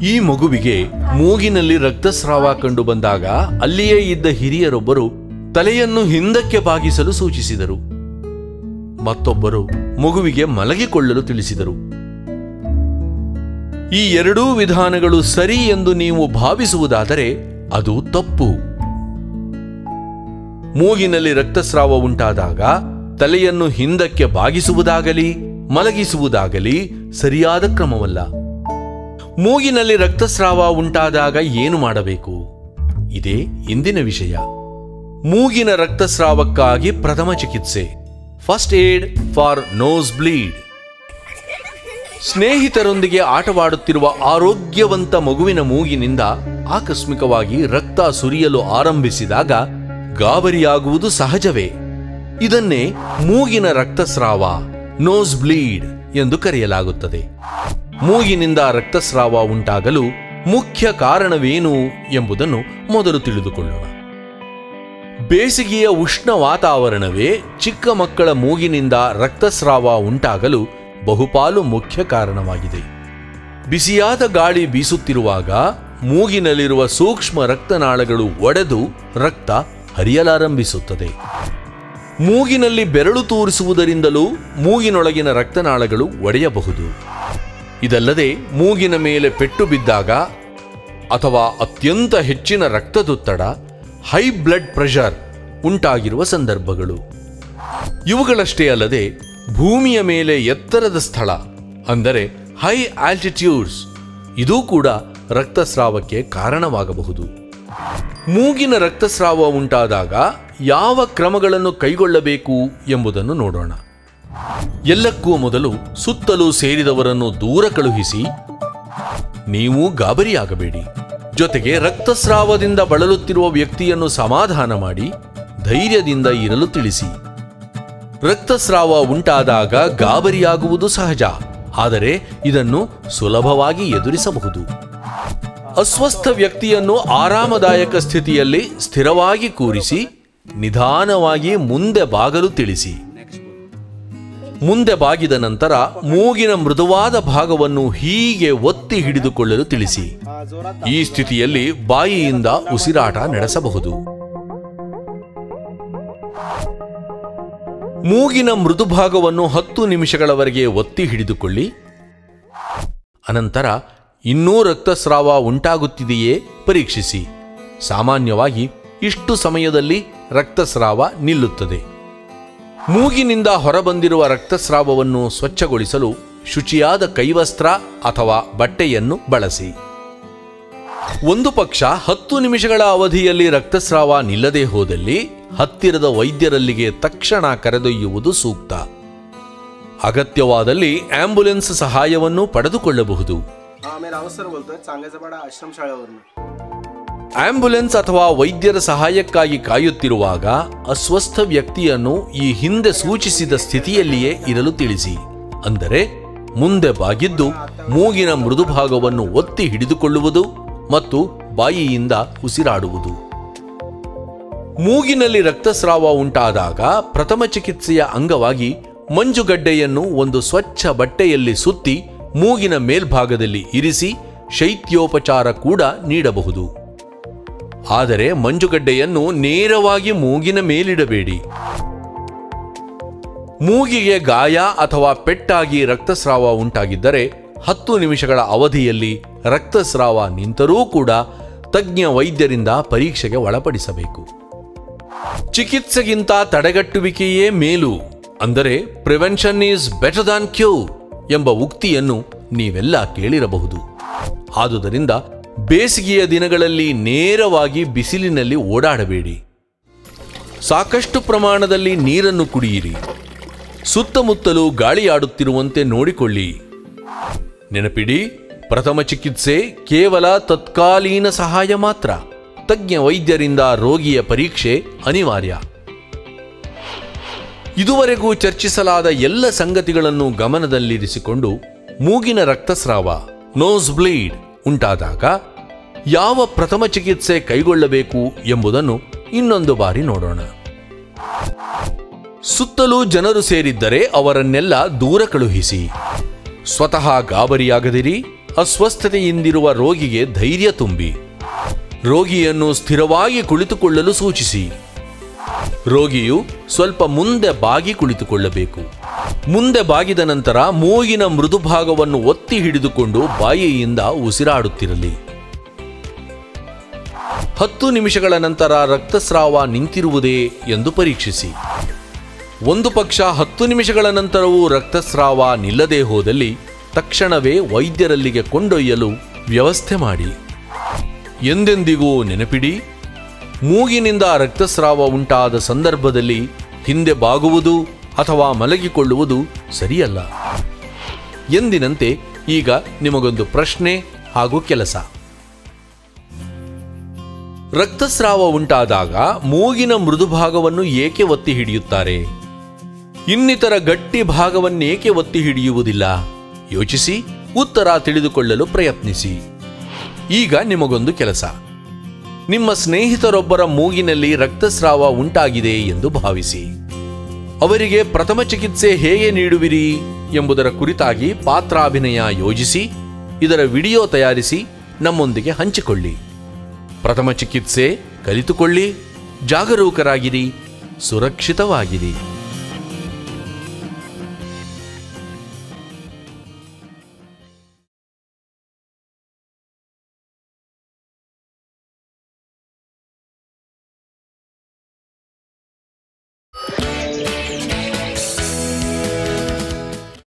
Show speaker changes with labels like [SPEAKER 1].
[SPEAKER 1] ಈ ಮಗುವಿಗೆ ಮೂಗಿನಲ್ಲಿ ರಕ್ತಸ್ರಾವ ಕಂಡು ಬಂದಾಗ ಅಲ್ಲಿಯೇ ಇದ್ದ ಹಿರಿಯರೊಬ್ಬರು ತಲೆಯನ್ನು ಹಿಂದಕ್ಕೆ ಬಾಗಿಸಲು ಸೂಚಿಸಿದರು ಮತ್ತೊಬ್ಬರು ಮಗುವಿಗೆ ಮಲಗಿಕೊಳ್ಳಲು ತಿಳಿಸಿದರು ಈ ಎರಡೂ ವಿಧಾನಗಳು ಸರಿ ಎಂದು ನೀವು ಭಾವಿಸುವುದಾದರೆ ಅದು ತಪ್ಪು ಮೂಗಿನಲ್ಲಿ ರಕ್ತಸ್ರಾವ ಉಂಟಾದಾಗ ತಲೆಯನ್ನು ಹಿಂದಕ್ಕೆ ಬಾಗಿಸುವುದಾಗಲಿ ಮಲಗಿಸುವುದಾಗಲಿ ಸರಿಯಾದ ಕ್ರಮವಲ್ಲ ಮೂಗಿನಲ್ಲಿ ರಕ್ತಸ್ರಾವ ಉಂಟಾದಾಗ ಏನು ಮಾಡಬೇಕು ಇದೇ ಇಂದಿನ ವಿಷಯ ಮೂಗಿನ ರಕ್ತಸ್ರಾವಕ್ಕಾಗಿ ಪ್ರಥಮ ಚಿಕಿತ್ಸೆ first aid for nose bleed ಸ್ನೇಹಿತರೊಂದಿಗೆ ಆಟವಾಡುತ್ತಿರುವ ಆರೋಗ್ಯವಂತ ಮಗುವಿನ ಮೂಗಿನಿಂದ ಆಕಸ್ಮಿಕವಾಗಿ ರಕ್ತ ಸುರಿಯಲು ಆರಂಭಿಸಿದಾಗ ಗಾಬರಿಯಾಗುವುದು ಸಹಜವೇ ಇದನ್ನೇ ಮೂಗಿನ ರಕ್ತಸ್ರಾವ ನೋಸ್ ಬ್ಲೀಡ್ ಎಂದು ಕರೆಯಲಾಗುತ್ತದೆ ಮೂಗಿನಿಂದ ರಕ್ತಸ್ರಾವ ಉಂಟಾಗಲು ಮುಖ್ಯ ಕಾರಣವೇನು ಎಂಬುದನ್ನು ಮೊದಲು ತಿಳಿದುಕೊಳ್ಳೋಣ ಬೇಸಿಗೆಯ ಉಷ್ಣ ವಾತಾವರಣವೇ ಚಿಕ್ಕ ಮಕ್ಕಳ ಮೂಗಿನಿಂದ ರಕ್ತಸ್ರಾವ ಉಂಟಾಗಲು ಬಹುಪಾಲು ಮುಖ್ಯ ಕಾರಣವಾಗಿದೆ ಬಿಸಿಯಾದ ಗಾಳಿ ಬೀಸುತ್ತಿರುವಾಗ ಮೂಗಿನಲ್ಲಿರುವ ಸೂಕ್ಷ್ಮ ರಕ್ತನಾಳಗಳು ಒಡೆದು ರಕ್ತ ಹರಿಯಲಾರಂಭಿಸುತ್ತದೆ ಮೂಗಿನಲ್ಲಿ ಬೆರಳು ತೂರಿಸುವುದರಿಂದಲೂ ಮೂಗಿನೊಳಗಿನ ರಕ್ತನಾಳಗಳು ಒಡೆಯಬಹುದು ಇದಲ್ಲದೆ ಮೂಗಿನ ಮೇಲೆ ಪೆಟ್ಟು ಬಿದ್ದಾಗ ಅಥವಾ ಅತ್ಯಂತ ಹೆಚ್ಚಿನ ರಕ್ತದೊತ್ತಡ ಹೈ ಬ್ಲಡ್ ಪ್ರೆಷರ್ ಉಂಟಾಗಿರುವ ಸಂದರ್ಭಗಳು ಇವುಗಳಷ್ಟೇ ಅಲ್ಲದೆ ಭೂಮಿಯ ಮೇಲೆ ಎತ್ತರದ ಸ್ಥಳ ಅಂದರೆ ಹೈ ಆಲ್ಟಿಟ್ಯೂಡ್ಸ್ ಇದೂ ಕೂಡ ರಕ್ತಸ್ರಾವಕ್ಕೆ ಕಾರಣವಾಗಬಹುದು ಮೂಗಿನ ರಕ್ತಸ್ರಾವ ಉಂಟಾದಾಗ ಯಾವ ಕ್ರಮಗಳನ್ನು ಕೈಗೊಳ್ಳಬೇಕು ಎಂಬುದನ್ನು ನೋಡೋಣ ಎಲ್ಲಕ್ಕೂ ಮೊದಲು ಸುತ್ತಲೂ ಸೇರಿದವರನ್ನು ದೂರ ಕಳುಹಿಸಿ ನೀವು ಗಾಬರಿಯಾಗಬೇಡಿ ಜೊತೆಗೆ ರಕ್ತಸ್ರಾವದಿಂದ ಬಳಲುತ್ತಿರುವ ವ್ಯಕ್ತಿಯನ್ನು ಸಮಾಧಾನ ಮಾಡಿ ಧೈರ್ಯದಿಂದ ಇರಲು ತಿಳಿಸಿ ರಕ್ತಸ್ರಾವ ಉಂಟಾದಾಗ ಗಾಬರಿಯಾಗುವುದು ಸಹಜ ಆದರೆ ಇದನ್ನು ಸುಲಭವಾಗಿ ಎದುರಿಸಬಹುದು ಅಸ್ವಸ್ಥ ವ್ಯಕ್ತಿಯನ್ನು ಆರಾಮದಾಯಕ ಸ್ಥಿತಿಯಲ್ಲಿ ಸ್ಥಿರವಾಗಿ ಕೂರಿಸಿ ನಿಧಾನವಾಗಿ ಮುಂದೆ ಬಾಗಲು ತಿಳಿಸಿ ಮುಂದೆ ಬಾಗಿದ ನಂತರ ಮೂಗಿನ ಮೃದುವಾದ ಭಾಗವನ್ನು ಹೀಗೆ ಒತ್ತಿ ಹಿಡಿದುಕೊಳ್ಳಲು ತಿಳಿಸಿ ಈ ಸ್ಥಿತಿಯಲ್ಲಿ ಬಾಯಿಯಿಂದ ಉಸಿರಾಟ ನಡೆಸಬಹುದು ಮೂಗಿನ ಮೃದು ಭಾಗವನ್ನು ಹತ್ತು ನಿಮಿಷಗಳವರೆಗೆ ಒತ್ತಿ ಹಿಡಿದುಕೊಳ್ಳಿ ಅನಂತರ ಇನ್ನೂ ರಕ್ತಸ್ರಾವ ಉಂಟಾಗುತ್ತಿದೆಯೇ ಪರೀಕ್ಷಿಸಿ ಸಾಮಾನ್ಯವಾಗಿ ಇಷ್ಟು ಸಮಯದಲ್ಲಿ ರಕ್ತಸ್ರಾವ ನಿಲ್ಲುತ್ತದೆ ಮೂಗಿನಿಂದ ಹೊರಬಂದಿರುವ ರಕ್ತಸ್ರಾವವನ್ನು ಸ್ವಚ್ಛಗೊಳಿಸಲು ಶುಚಿಯಾದ ಕೈವಸ್ತ್ರ ಅಥವಾ ಬಟ್ಟೆಯನ್ನು ಬಳಸಿ ಒಂದು ಪಕ್ಷ ಹತ್ತು ನಿಮಿಷಗಳ ಅವಧಿಯಲ್ಲಿ ರಕ್ತಸ್ರಾವ ನಿಲ್ಲದೆ ಹೋದಲ್ಲಿ ಹತ್ತಿರದ ವೈದ್ಯರಲ್ಲಿಗೆ ತಕ್ಷಣ ಕರೆದೊಯ್ಯುವುದು ಸೂಕ್ತ ಅಗತ್ಯವಾದಲ್ಲಿ ಆಂಬ್ಯುಲೆನ್ಸ್ ಸಹಾಯವನ್ನು ಪಡೆದುಕೊಳ್ಳಬಹುದು
[SPEAKER 2] हा मी रावत सर बोलतोय चांगेजपाडा आश्रमशाळेवरून
[SPEAKER 1] ಆಂಬ್ಯುಲೆನ್ಸ್ ಅಥವಾ ವೈದ್ಯರ ಸಹಾಯಕ್ಕಾಗಿ ಕಾಯುತ್ತಿರುವಾಗ ಅಸ್ವಸ್ಥ ವ್ಯಕ್ತಿಯನ್ನು ಈ ಹಿಂದೆ ಸೂಚಿಸಿದ ಸ್ಥಿತಿಯಲ್ಲಿಯೇ ಇರಲು ತಿಳಿಸಿ ಅಂದರೆ ಮುಂದೆ ಬಾಗಿದ್ದು ಮೂಗಿನ ಮೃದು ಭಾಗವನ್ನು ಒತ್ತಿ ಹಿಡಿದುಕೊಳ್ಳುವುದು ಮತ್ತು ಬಾಯಿಯಿಂದ ಉಸಿರಾಡುವುದು ಮೂಗಿನಲ್ಲಿ ರಕ್ತಸ್ರಾವ ಉಂಟಾದಾಗ ಪ್ರಥಮ ಚಿಕಿತ್ಸೆಯ ಅಂಗವಾಗಿ ಮಂಜುಗಡ್ಡೆಯನ್ನು ಒಂದು ಸ್ವಚ್ಛ ಬಟ್ಟೆಯಲ್ಲಿ ಸುತ್ತಿ ಮೂಗಿನ ಮೇಲ್ಭಾಗದಲ್ಲಿ ಇರಿಸಿ ಶೈತ್ಯೋಪಚಾರ ಕೂಡ ನೀಡಬಹುದು ಆದರೆ ಮಂಜುಗಡ್ಡೆಯನ್ನು ನೇರವಾಗಿ ಮೂಗಿನ ಮೇಲಿಡಬೇಡಿ ಮೂಗಿಗೆ ಗಾಯ ಅಥವಾ ಪೆಟ್ಟಾಗಿ ರಕ್ತಸ್ರಾವ ಉಂಟಾಗಿದ್ದರೆ ಹತ್ತು ನಿಮಿಷಗಳ ಅವಧಿಯಲ್ಲಿ ರಕ್ತಸ್ರಾವ ನಿಂತರೂ ಕೂಡ ತಜ್ಞ ವೈದ್ಯರಿಂದ ಪರೀಕ್ಷೆಗೆ ಒಳಪಡಿಸಬೇಕು ಚಿಕಿತ್ಸೆಗಿಂತ ತಡೆಗಟ್ಟುವಿಕೆಯೇ ಮೇಲು ಅಂದರೆ prevention is better than cure ಎಂಬ ಉಕ್ತಿಯನ್ನು ನೀವೆಲ್ಲ ಕೇಳಿರಬಹುದು ಆದುದರಿಂದ ಬೇಸಿಗೆಯ ದಿನಗಳಲ್ಲಿ ನೇರವಾಗಿ ಬಿಸಿಲಿನಲ್ಲಿ ಓಡಾಡಬೇಡಿ ಸಾಕಷ್ಟು ಪ್ರಮಾಣದಲ್ಲಿ ನೀರನ್ನು ಕುಡಿಯಿರಿ ಸುತ್ತಮುತ್ತಲೂ ಗಾಳಿಯಾಡುತ್ತಿರುವಂತೆ ನೋಡಿಕೊಳ್ಳಿ ನೆನಪಿಡಿ ಪ್ರಥಮ ಚಿಕಿತ್ಸೆ ಕೇವಲ ತತ್ಕಾಲೀನ ಸಹಾಯ ಮಾತ್ರ ತಜ್ಞ ವೈದ್ಯರಿಂದ ರೋಗಿಯ ಪರೀಕ್ಷೆ ಅನಿವಾರ್ಯ ಇದುವರೆಗೂ ಚರ್ಚಿಸಲಾದ ಎಲ್ಲ ಸಂಗತಿಗಳನ್ನು ಗಮನದಲ್ಲಿರಿಸಿಕೊಂಡು ಮೂಗಿನ ರಕ್ತಸ್ರಾವ ನೋಸ್ ಬ್ಲೀಡ್ ಉಂಟಾದಾಗ ಯಾವ ಪ್ರಥಮ ಚಿಕಿತ್ಸೆ ಕೈಗೊಳ್ಳಬೇಕು ಎಂಬುದನ್ನು ಇನ್ನೊಂದು ಬಾರಿ ನೋಡೋಣ ಸುತ್ತಲೂ ಜನರು ಸೇರಿದ್ದರೆ ಅವರನ್ನೆಲ್ಲ ದೂರ ಕಳುಹಿಸಿ ಸ್ವತಃ ಗಾಬರಿಯಾಗದಿರಿ ಅಸ್ವಸ್ಥತೆಯಿಂದಿರುವ ರೋಗಿಗೆ ಧೈರ್ಯ ತುಂಬಿ ರೋಗಿಯನ್ನು ಸ್ಥಿರವಾಗಿ ಕುಳಿತುಕೊಳ್ಳಲು ಸೂಚಿಸಿ ರೋಗಿಯು ಸ್ವಲ್ಪ ಮುಂದೆ ಬಾಗಿ ಕುಳಿತುಕೊಳ್ಳಬೇಕು ಮುಂದೆ ಬಾಗಿದ ನಂತರ ಮೂಗಿನ ಮೃದು ಭಾಗವನ್ನು ಒತ್ತಿ ಹಿಡಿದುಕೊಂಡು ಬಾಯಿಯಿಂದ ಉಸಿರಾಡುತ್ತಿರಲಿ ಹತ್ತು ನಿಮಿಷಗಳ ನಂತರ ರಕ್ತಸ್ರಾವ ನಿಂತಿರುವುದೇ ಎಂದು ಪರೀಕ್ಷಿಸಿ ಒಂದು ಪಕ್ಷ ಹತ್ತು ನಿಮಿಷಗಳ ನಂತರವೂ ರಕ್ತಸ್ರಾವ ನಿಲ್ಲದೆ ಹೋದಲ್ಲಿ ತಕ್ಷಣವೇ ವೈದ್ಯರಲ್ಲಿಗೆ ಕೊಂಡೊಯ್ಯಲು ವ್ಯವಸ್ಥೆ ಮಾಡಿ ಎಂದೆಂದಿಗೂ ನೆನಪಿಡಿ ಮೂಗಿನಿಂದ ರಕ್ತಸ್ರಾವ ಉಂಟಾದ ಸಂದರ್ಭದಲ್ಲಿ ಹಿಂದೆ ಬಾಗುವುದು ಅಥವಾ ಮಲಗಿಕೊಳ್ಳುವುದು ಸರಿಯಲ್ಲ ಎಂದಿನಂತೆ ಈಗ ನಿಮಗೊಂದು ಪ್ರಶ್ನೆ ಹಾಗೂ ಕೆಲಸ ರಕ್ತಸ್ರಾವ ಉಂಟಾದಾಗ ಮೂಗಿನ ಮೃದು ಭಾಗವನ್ನು ಏಕೆ ಒತ್ತಿ ಹಿಡಿಯುತ್ತಾರೆ ಇನ್ನಿತರ ಗಟ್ಟಿ ಭಾಗವನ್ನೇಕೆ ಒತ್ತಿ ಹಿಡಿಯುವುದಿಲ್ಲ ಯೋಚಿಸಿ ಉತ್ತರ ತಿಳಿದುಕೊಳ್ಳಲು ಪ್ರಯತ್ನಿಸಿ ಈಗ ನಿಮಗೊಂದು ಕೆಲಸ ನಿಮ್ಮ ಸ್ನೇಹಿತರೊಬ್ಬರ ಮೂಗಿನಲ್ಲಿ ರಕ್ತಸ್ರಾವ ಉಂಟಾಗಿದೆ ಎಂದು ಭಾವಿಸಿ ಅವರಿಗೆ ಪ್ರಥಮ ಚಿಕಿತ್ಸೆ ಹೇಗೆ ನೀಡುವಿರಿ ಎಂಬುದರ ಕುರಿತಾಗಿ ಪಾತ್ರಾಭಿನಯ ಯೋಜಿಸಿ ಇದರ ವಿಡಿಯೋ ತಯಾರಿಸಿ ನಮ್ಮೊಂದಿಗೆ ಹಂಚಿಕೊಳ್ಳಿ ಪ್ರಥಮ ಚಿಕಿತ್ಸೆ ಕಲಿತುಕೊಳ್ಳಿ ಜಾಗರೂಕರಾಗಿರಿ ಸುರಕ್ಷಿತವಾಗಿರಿ